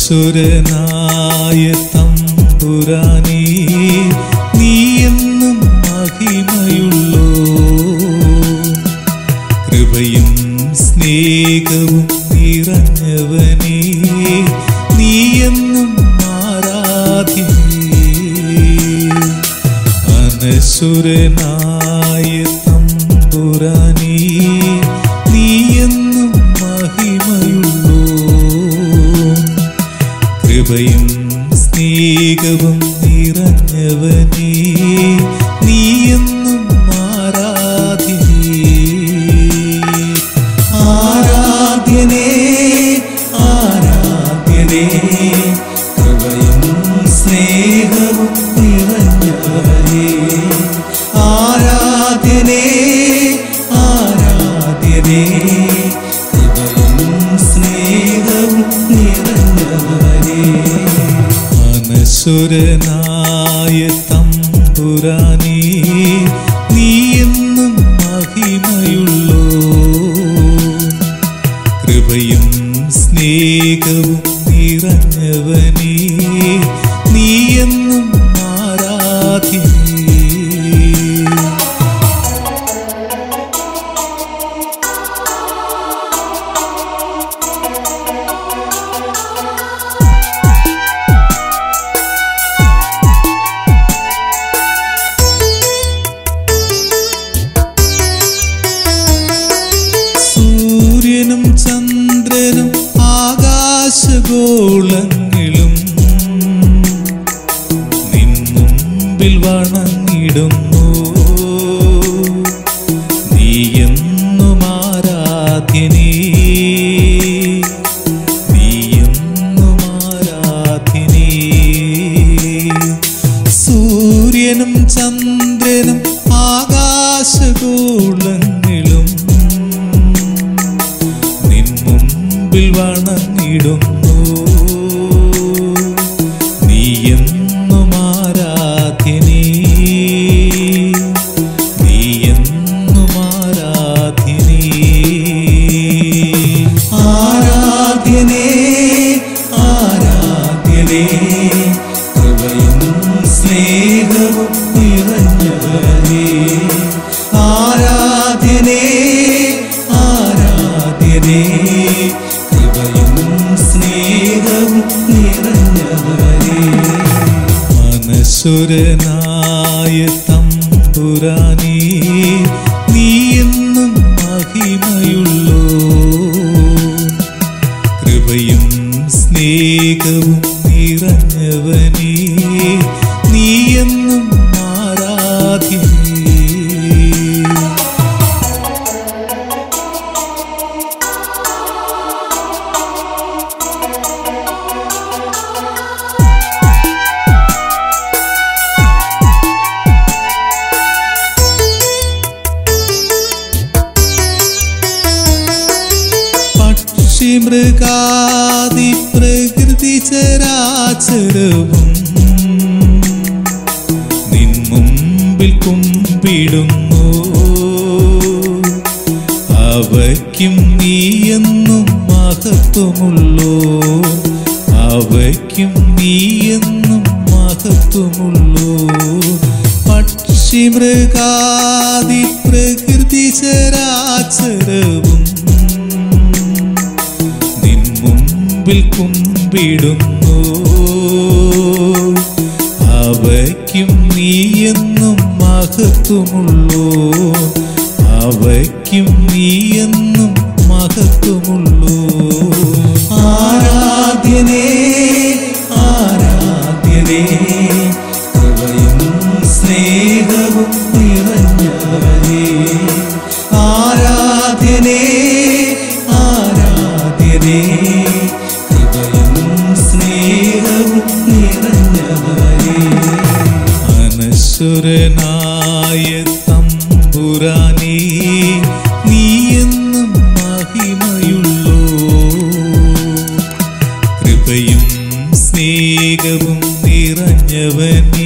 അനശ്വരനായ തമ്പുരാനേ നീ എന്നും മഹിമയുള്ളോ കൃപയും സ്നേഹവും നിറഞ്ഞവനേ നീ എന്നും ആരാധ്യനേ അനശ്വരനായ തമ്പുരാനേ നീ എന്നും മഹിമയുള്ളോ കൃപയും സ്നേഹവും നിറഞ്ഞവനേ നീ എന്നും ആരാധ്യനേ ആരാധ്യനേ ആരാധ്യനേ കൃപയും സ്നേഹവും നിറഞ്ഞവനേ ആരാധ്യനേ ആരാധ്യനേ കൃപയും സ്നേഹവും നിറഞ്ഞവനേ അനശ്വരനായ തമ്പുരാനേ നീ എന്നും മഹിമയുള്ളോ കൃപയും സ്നേഹവും നിറഞ്ഞവനേ നീ എന്നും ആരാധ്യനേ സൂര്യനും ചന്ദ്രനും ആകാശഗോളങ്ങളും നിൻ മുമ്പിൽ വണങ്ങിടുന്നു നീ എന്നും ആരാധ്യനേ നീ എന്നും ആരാധ്യനേ സൂര്യനും ചന്ദ്രനും ആകാശഗോളങ്ങളും നിൻ മുമ്പിൽ വണങ്ങിടുന്നു നീ എന്നും ആരാധ്യനേ നീ എന്നും ആരാധ്യനേ ആരാധ്യനേ ആരാധ്യനേ കൃപയും സ്നേഹവും നിറഞ്ഞവനേ ആരാധ്യനേ ആരാധ്യനേ കൃപയും സ്നേഹവും നിറഞ്ഞവനേ മനസ്സുരനായ തമ്പുരാനേ നീ എന്നും മഹിമയുള്ളോ കൃപയും സ്നേഹവും നിറഞ്ഞവനേ നീ എന്നും ആരാധ്യനേ പക്ഷി മൃഗാദി പ്രകൃതി ചരാചരവും നിൻ മുമ്പിൽ കുമ്പിടുന്നു അവയ്ക്കും നീയെന്നും മഹത്വമുള്ളോ അവയ്ക്കും നീയെന്നും മഹത്വമുള്ളോ പക്ഷി മൃഗാദി പ്രകൃതി ചരാചരവും നിൻ മുമ്പിൽ കുമ്പിടുന്നു അവയ്ക്കും നീയെന്നും മഹത്വമുള്ളോ അവയ്ക്കും നീയെന്നും മഹത്വമുള്ളോ ആരാധ്യനേ ആരാധ്യനേ കൃപയും സ്നേഹവും നിറഞ്ഞവനേ ആരാധ്യനേ ആരാധ്യനേ കൃപയും സ്നേഹവും നിറഞ്ഞവനേ അനശ്വരനായ തമ്പുരാനേ നീ എന്നും മഹിമയുള്ളോ കൃപയും സ്നേഹവും നിറഞ്ഞവനേ